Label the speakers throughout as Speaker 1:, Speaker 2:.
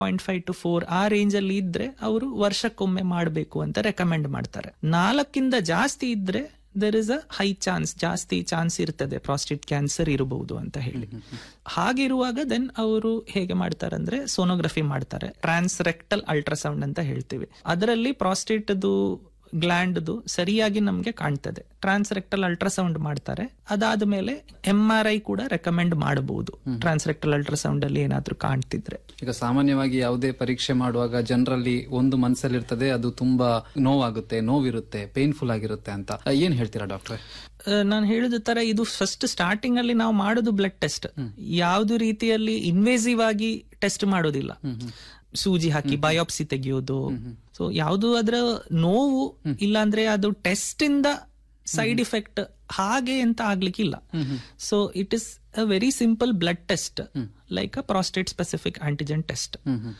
Speaker 1: point five to four ಆ range ಅಲ್ಲಿ ಇದ್ರೆ ಅವರು ವರ್ಷಕ್ಕೊಮ್ಮೆ ಮಾಡಬೇಕು ಅಂತ ರೆಕಮೆಂಡ್ ಮಾಡ್ತಾರೆ ನಾಲ್ಕಿಂದ ಜಾಸ್ತಿ ಇದ್ರೆ there is a high chance ಜಾಸ್ತಿ ಚಾನ್ಸ್ ಇರ್ತದೆ ಪ್ರಾಸ್ಟೇಟ್ ಕ್ಯಾನ್ಸರ್ ಇರಬಹುದು ಅಂತ ಹೇಳಿ ಹಾಗಿರುವಾಗ ದೆನ್ ಅವರು ಹೇಗೆ ಮಾಡ್ತಾರೆ ಅಂದ್ರೆ ಸೋನೋಗ್ರಫಿ ಮಾಡ್ತಾರೆ ಟ್ರಾನ್ಸ್ ರೆಕ್ಟಲ್ ಅಲ್ಟ್ರಾಸೌಂಡ್ ಅಂತ ಹೇಳ್ತೀವಿ ಅದರಲ್ಲಿ ಪ್ರಾಸ್ಟೇಟ್ದು ಗ್ಲ್ಯಾಂಡ್ದು ಸರಿಯಾಗಿ ನಮ್ಗೆ ಕಾಣ್ತದೆ ಟ್ರಾನ್ಸ್ರೆಕ್ಟಲ್ ಅಲ್ಟ್ರಾಸೌಂಡ್ ಮಾಡ್ತಾರೆ ಅದಾದ ಮೇಲೆ ಎಂ ಆರ್ ಐ ಕೂಡ ರೆಕಮೆಂಡ್ ಮಾಡಬಹುದು ಟ್ರಾನ್ಸ್ರೆಕ್ಟಲ್ ಅಲ್ಟ್ರಾಸೌಂಡ್ ಅಲ್ಲಿ ಏನಾದ್ರೂ ಕಾಣ್ತಿದ್ರೆ
Speaker 2: ಈಗ ಸಾಮಾನ್ಯವಾಗಿ ಯಾವುದೇ ಪರೀಕ್ಷೆ ಮಾಡುವಾಗ ಜನರಲ್ಲಿ ಒಂದು ಮನಸ್ಸಲ್ಲಿರ್ತದೆ ಅದು ತುಂಬಾ ನೋವಾಗುತ್ತೆ ನೋವಿರುತ್ತೆ ಪೇನ್ಫುಲ್ ಆಗಿರುತ್ತೆ ಅಂತ ಏನ್ ಹೇಳ್ತೀರಾ ಡಾಕ್ಟ್ರೆ
Speaker 1: ನಾನು ಹೇಳಿದ ತರ ಇದು ಫಸ್ಟ್ ಸ್ಟಾರ್ಟಿಂಗ್ ಅಲ್ಲಿ ನಾವು ಮಾಡೋದು ಬ್ಲಡ್ ಟೆಸ್ಟ್ ಯಾವ್ದು ರೀತಿಯಲ್ಲಿ ಇನ್ವೇಸಿವ್ ಆಗಿ ಟೆಸ್ಟ್ ಮಾಡೋದಿಲ್ಲ ಸೂಜಿ ಹಾಕಿ ಬಯೋಪ್ಸಿ ತೆಗೆಯೋದು ಸೊ ಯಾವುದು ಅದರ ನೋವು ಇಲ್ಲಾಂದ್ರೆ ಅದು ಟೆಸ್ಟ್ ಇಂದ ಸೈಡ್ ಇಫೆಕ್ಟ್ ಹಾಗೆ ಅಂತ ಆಗ್ಲಿಕ್ಕಿಲ್ಲ so it is a very simple blood test like a prostate specific antigen test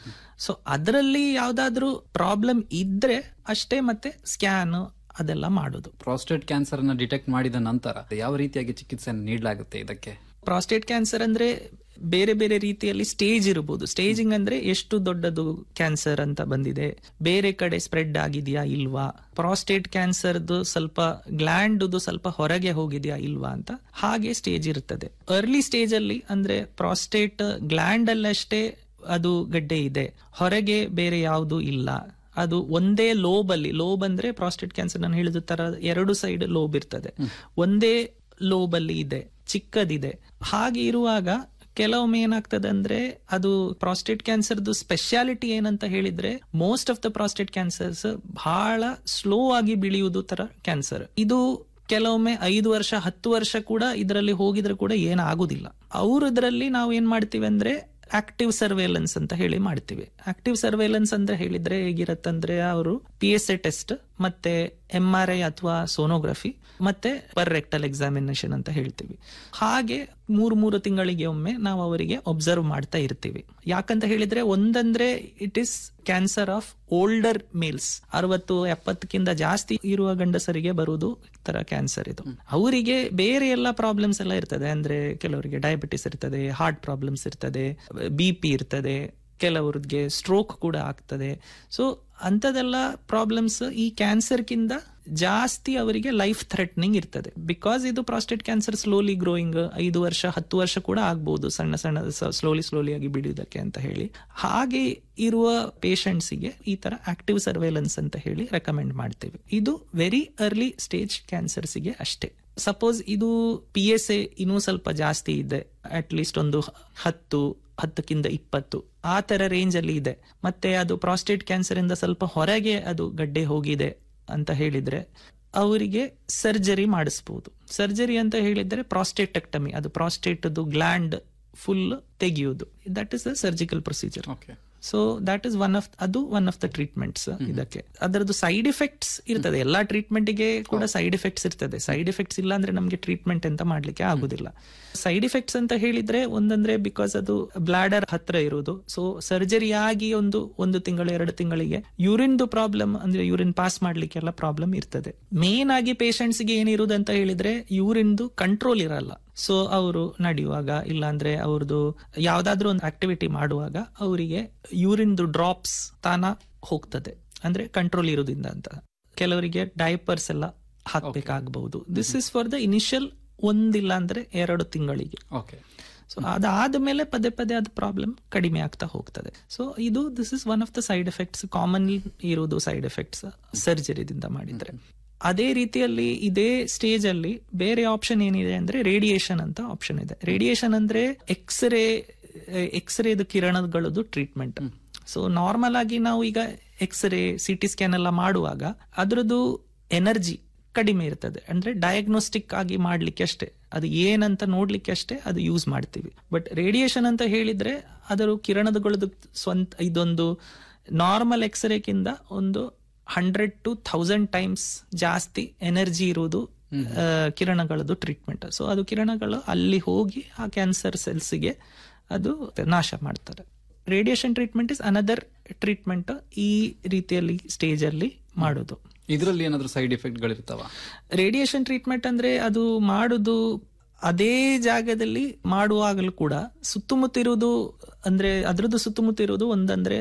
Speaker 1: so ಅದರಲ್ಲಿ ಯಾವ್ದಾದ್ರು ಪ್ರಾಬ್ಲಮ್ ಇದ್ರೆ ಅಷ್ಟೇ ಮತ್ತೆ ಸ್ಕ್ಯಾನ್ ಅದೆಲ್ಲ ಮಾಡೋದು
Speaker 2: ಪ್ರಾಸ್ಟೇಟ್ ಕ್ಯಾನ್ಸರ್ ಅನ್ನ ಡಿಟೆಕ್ಟ್ ಮಾಡಿದ ನಂತರ ಯಾವ ರೀತಿಯಾಗಿ ಚಿಕಿತ್ಸೆ ನೀಡಲಾಗುತ್ತೆ ಇದಕ್ಕೆ
Speaker 1: ಪ್ರಾಸ್ಟೇಟ್ ಕ್ಯಾನ್ಸರ್ ಅಂದ್ರೆ ಬೇರೆ ಬೇರೆ ರೀತಿಯಲ್ಲಿ ಸ್ಟೇಜ್ ಇರಬಹುದು ಸ್ಟೇಜಿಂಗ್ ಅಂದ್ರೆ ಎಷ್ಟು ದೊಡ್ಡದು ಕ್ಯಾನ್ಸರ್ ಅಂತ ಬಂದಿದೆ ಬೇರೆ ಕಡೆ ಸ್ಪ್ರೆಡ್ ಆಗಿದೆಯಾ ಇಲ್ವಾ ಪ್ರಾಸ್ಟೇಟ್ ಕ್ಯಾನ್ಸರ್ದು ಸ್ವಲ್ಪ ಗ್ಲ್ಯಾಂಡ್ ಸ್ವಲ್ಪ ಹೊರಗೆ ಹೋಗಿದೆಯಾ ಇಲ್ವಾ ಅಂತ ಹಾಗೆ ಸ್ಟೇಜ್ ಇರ್ತದೆ ಅರ್ಲಿ ಸ್ಟೇಜ್ ಅಲ್ಲಿ ಅಂದ್ರೆ ಪ್ರಾಸ್ಟೇಟ್ ಗ್ಲ್ಯಾಂಡ್ ಅಲ್ಲಷ್ಟೇ ಅದು ಗಡ್ಡೆ ಇದೆ ಹೊರಗೆ ಬೇರೆ ಯಾವುದು ಇಲ್ಲ ಅದು ಒಂದೇ ಲೋಬ್ ಅಲ್ಲಿ ಲೋಬ್ ಅಂದ್ರೆ ಪ್ರಾಸ್ಟೇಟ್ ಕ್ಯಾನ್ಸರ್ ನಾನು ಹೇಳಿದ ತರ ಎರಡು ಸೈಡ್ ಲೋಬ್ ಇರ್ತದೆ ಒಂದೇ ಲೋಬ್ ಅಲ್ಲಿ ಇದೆ ಚಿಕ್ಕದಿದೆ ಹಾಗೆ ಇರುವಾಗ ಕೆಲವೊಮ್ಮೆ ಏನಾಗ್ತದೆ ಅಂದ್ರೆ ಅದು ಪ್ರಾಸ್ಟೇಟ್ ಕ್ಯಾನ್ಸರ್ದು ಸ್ಪೆಷಾಲಿಟಿ ಏನಂತ ಹೇಳಿದ್ರೆ most of the prostate cancers ಬಹಳ ಸ್ಲೋ ಆಗಿ ಬೆಳೆಯುವುದು ತರ ಕ್ಯಾನ್ಸರ್ ಇದು ಕೆಲವೊಮ್ಮೆ ಐದು ವರ್ಷ ಹತ್ತು ವರ್ಷ ಕೂಡ ಇದರಲ್ಲಿ ಹೋಗಿದ್ರೆ ಕೂಡ ಏನಾಗುದಿಲ್ಲ ಅವ್ರು ಇದರಲ್ಲಿ ನಾವು ಏನ್ ಮಾಡ್ತೀವಿ ಅಂದ್ರೆ ಆಕ್ಟಿವ್ ಸರ್ವೇಲೆನ್ಸ್ ಅಂತ ಹೇಳಿ ಮಾಡ್ತೀವಿ ಆಕ್ಟಿವ್ ಸರ್ವೇಲೆನ್ಸ್ ಅಂತ ಹೇಳಿದ್ರೆ ಹೇಗಿರತ್ತಂದ್ರೆ ಅವರು ಪಿ ಎಸ್ ಎ ಟೆಸ್ಟ್ ಮತ್ತೆ ಎಂ ಆರ್ ಐ ಅಥವಾ ಸೋನೋಗ್ರಫಿ ಮತ್ತೆ ಪರ್ ರೆಕ್ಟಲ್ ಎಕ್ಸಾಮಿನೇಷನ್ ಅಂತ ಹೇಳ್ತೀವಿ ಹಾಗೆ ಮೂರು ಮೂರು ತಿಂಗಳಿಗೆ ಒಮ್ಮೆ ನಾವು ಅವರಿಗೆ ಒಬ್ಸರ್ವ್ ಮಾಡ್ತಾ ಇರ್ತೀವಿ ಯಾಕಂತ ಹೇಳಿದ್ರೆ ಒಂದಂದ್ರೆ it is cancer of older males ಅರವತ್ತು ಎಪ್ಪತ್ತಕ್ಕಿಂತ ಜಾಸ್ತಿ ಇರುವ ಗಂಡಸರಿಗೆ ಬರುವುದು ತರ ಕ್ಯಾನ್ಸರ್ ಇದು ಅವರಿಗೆ ಬೇರೆ ಎಲ್ಲ ಪ್ರಾಬ್ಲಮ್ಸ್ ಎಲ್ಲ ಇರ್ತದೆ ಅಂದ್ರೆ ಕೆಲವರಿಗೆ ಡಯಾಬಿಟಿಸ್ ಇರ್ತದೆ ಹಾರ್ಟ್ ಪ್ರಾಬ್ಲಮ್ಸ್ ಇರ್ತದೆ ಬಿ ಪಿ ಇರ್ತದೆ ಕೆಲವ್ರಿಗೆ ಸ್ಟ್ರೋಕ್ ಕೂಡ ಆಗ್ತದೆ ಸೊ ಅಂತದೆಲ್ಲ ಪ್ರಾಬ್ಲಮ್ಸ್ ಈ ಕ್ಯಾನ್ಸರ್ಗಿಂತ ಜಾಸ್ತಿ ಅವರಿಗೆ ಲೈಫ್ ಥ್ರೆಟ್ನಿಂಗ್ ಇರ್ತದೆ ಬಿಕಾಸ್ ಇದು ಪ್ರಾಸ್ಟೇಟ್ ಕ್ಯಾನ್ಸರ್ ಸ್ಲೋಲಿ ಗ್ರೋಯಿಂಗ್ ಐದು ವರ್ಷ ಹತ್ತು ವರ್ಷ ಕೂಡ ಆಗ್ಬಹುದು ಸಣ್ಣ ಸಣ್ಣ ಸ್ಲೋಲಿ ಸ್ಲೋಲಿ ಆಗಿ ಬಿಡುವುದಕ್ಕೆ ಅಂತ ಹೇಳಿ ಹಾಗೆ ಇರುವ ಗೆ ಈ ತರ ಆಕ್ಟಿವ್ ಸರ್ವೇಲೆನ್ಸ್ ಅಂತ ಹೇಳಿ ರೆಕಮೆಂಡ್ ಮಾಡ್ತೇವೆ ಇದು ವೆರಿ ಅರ್ಲಿ ಸ್ಟೇಜ್ ಕ್ಯಾನ್ಸರ್ಸ್ಗೆ ಅಷ್ಟೇ ಸಪೋಸ್ ಇದು ಪಿ ಎಸ್ ಎ ಇನ್ನೂ ಸ್ವಲ್ಪ ಜಾಸ್ತಿ ಇದೆ ಅಟ್ ಲೀಸ್ಟ್ ಒಂದು ಹತ್ತು ಹತ್ತಕ್ಕಿಂತ ಇಪ್ಪತ್ತು ಆ ತರ ರೇಂಜ್ ಅಲ್ಲಿ ಇದೆ ಮತ್ತೆ ಅದು ಪ್ರಾಸ್ಟೇಟ್ ಕ್ಯಾನ್ಸರ್ ಇಂದ ಸ್ವಲ್ಪ ಹೊರಗೆ ಅದು ಗಡ್ಡೆ ಹೋಗಿದೆ ಅಂತ ಹೇಳಿದ್ರೆ ಅವರಿಗೆ ಸರ್ಜರಿ ಮಾಡಿಸಬಹುದು ಸರ್ಜರಿ ಅಂತ ಹೇಳಿದ್ರೆ ಪ್ರಾಸ್ಟೇಟೆಕ್ಟಮಿ ಅದು ಪ್ರಾಸ್ಟೇಟ್ ಗ್ಲ್ಯಾಂಡ್ ಫುಲ್ ತೆಗೆಯುವುದು that is a surgical procedure so that is one of ಅದು ಒನ್ ಆಫ್ ದ ಟ್ರೀಟ್ಮೆಂಟ್ಸ್ ಇದಕ್ಕೆ ಅದರದ್ದು ಸೈಡ್ ಇಫೆಕ್ಟ್ಸ್ ಇರ್ತದೆ ಎಲ್ಲಾ ಟ್ರೀಟ್ಮೆಂಟ್ಗೆ ಕೂಡ ಸೈಡ್ ಇಫೆಕ್ಟ್ಸ್ ಇರ್ತದೆ ಸೈಡ್ ಇಫೆಕ್ಟ್ಸ್ ಇಲ್ಲ ಅಂದ್ರೆ ನಮಗೆ ಟ್ರೀಟ್ಮೆಂಟ್ ಅಂತ ಮಾಡ್ಲಿಕ್ಕೆ ಆಗುದಿಲ್ಲ ಸೈಡ್ ಇಫೆಕ್ಟ್ಸ್ ಅಂತ ಹೇಳಿದ್ರೆ ಒಂದಂದ್ರೆ ಬಿಕಾಸ್ ಅದು ಬ್ಲಾಡರ್ ಹತ್ರ ಇರುವುದು ಸೊ ಸರ್ಜರಿ ಆಗಿ ಒಂದು ಒಂದು ತಿಂಗಳು ಎರಡು ತಿಂಗಳಿಗೆ ಯೂರಿನ್ದು ಪ್ರಾಬ್ಲಮ್ ಅಂದ್ರೆ ಯೂರಿನ್ ಪಾಸ್ ಮಾಡ್ಲಿಕ್ಕೆಲ್ಲ ಪ್ರಾಬ್ಲಮ್ ಇರ್ತದೆ ಮೇನ್ ಆಗಿ ಪೇಷಂಟ್ಸ್ ಗೆ ಏನಿರುವುದು ಅಂತ ಹೇಳಿದ್ರೆ ಯೂರಿನ್ದು ಕಂಟ್ರೋಲ್ ಇರಲ್ಲ ಸೊ ಅವರು ನಡೆಯುವಾಗ ಇಲ್ಲಾಂದ್ರೆ ಅವ್ರದ್ದು ಯಾವ್ದಾದ್ರು ಒಂದು ಆಕ್ಟಿವಿಟಿ ಮಾಡುವಾಗ ಅವರಿಗೆ ಯೂರಿನ್ದು ಡ್ರಾಪ್ಸ್ ತಾನ ಹೋಗ್ತದೆ ಅಂದ್ರೆ ಕಂಟ್ರೋಲ್ ಇರೋದ್ರಿಂದ ಅಂತ ಕೆಲವರಿಗೆ ಡೈಪರ್ಸ್ ಎಲ್ಲ ಹಾಕ್ಬೇಕಾಗಬಹುದು this is for the initial ಒಂದಿಲ್ಲ ಅಂದ್ರೆ ಎರಡು ತಿಂಗಳಿಗೆ ಸೊ ಅದಾದ ಮೇಲೆ ಪದೇ ಪದೇ ಅದು ಪ್ರಾಬ್ಲಮ್ ಕಡಿಮೆ ಆಗ್ತಾ ಹೋಗ್ತದೆ ಸೊ ಇದು this is one of the side effects commonly ಇರುವುದು ಸೈಡ್ ಎಫೆಕ್ಟ್ಸ್ ಸರ್ಜರಿದಿಂದ ಮಾಡಿದ್ರೆ ಅದೇ ರೀತಿಯಲ್ಲಿ ಇದೇ ಸ್ಟೇಜ್ ಅಲ್ಲಿ ಬೇರೆ ಆಪ್ಷನ್ ಏನಿದೆ ಅಂದ್ರೆ ರೇಡಿಯೇಷನ್ ಅಂತ ಆಪ್ಷನ್ ಇದೆ ರೇಡಿಯೇಷನ್ ಅಂದ್ರೆ ಎಕ್ಸ್ರೇ ಎಕ್ಸ್ರೇದು ಕಿರಣಗಳದ್ದು ಟ್ರೀಟ್ಮೆಂಟ್ ಸೊ ನಾರ್ಮಲ್ ಆಗಿ ನಾವು ಈಗ ಎಕ್ಸ್ರೇ ಸಿ ಟಿ ಸ್ಕ್ಯಾನ್ ಎಲ್ಲ ಮಾಡುವಾಗ ಅದ್ರದ್ದು ಎನರ್ಜಿ ಕಡಿಮೆ ಇರ್ತದೆ ಅಂದ್ರೆ ಡಯಾಗ್ನೋಸ್ಟಿಕ್ ಆಗಿ ಮಾಡ್ಲಿಕ್ಕೆ ಅಷ್ಟೇ ಅದು ಏನಂತ ನೋಡ್ಲಿಕ್ಕೆ ಅಷ್ಟೇ ಅದು ಯೂಸ್ ಮಾಡ್ತೀವಿ ಬಟ್ ರೇಡಿಯೇಷನ್ ಅಂತ ಹೇಳಿದ್ರೆ ಅದರ ಕಿರಣದಗಳದ್ದು ಸ್ವಂತ ಇದೊಂದು ನಾರ್ಮಲ್ ಎಕ್ಸ್ರೇಕ್ಕಿಂತ ಒಂದು ಹಂಡ್ರೆಡ್ ಟು ಥೌಸಂಡ್ ಟೈಮ್ಸ್ ಜಾಸ್ತಿ ಎನರ್ಜಿ ಇರುವುದು ಕಿರಣಗಳದ್ದು ಟ್ರೀಟ್ಮೆಂಟ್ ಸೊ ಅದು ಕಿರಣಗಳು ಅಲ್ಲಿ ಹೋಗಿ ಆ ಕ್ಯಾನ್ಸರ್ ಸೆಲ್ಸ್ಗೆ ಅದು ನಾಶ ಮಾಡ್ತಾರೆ radiation treatment is another treatment ಈ ರೀತಿಯಲ್ಲಿ ಸ್ಟೇಜ್ ಅಲ್ಲಿ ಮಾಡೋದು
Speaker 2: ಇದರಲ್ಲಿ ಏನಾದ್ರೂ ಸೈಡ್ ಎಫೆಕ್ಟ್ ಗಳಿರ್ತಾವ
Speaker 1: ರೇಡಿಯೇಷನ್ ಟ್ರೀಟ್ಮೆಂಟ್ ಅಂದ್ರೆ ಅದು ಮಾಡುದು ಅದೇ ಜಾಗದಲ್ಲಿ ಮಾಡುವಾಗಲೂ ಕೂಡ ಸುತ್ತಮುತ್ತ ಇರುವುದು ಅಂದ್ರೆ ಅದ್ರದ್ದು ಸುತ್ತಮುತ್ತ ಇರುವುದು ಒಂದಂದ್ರೆ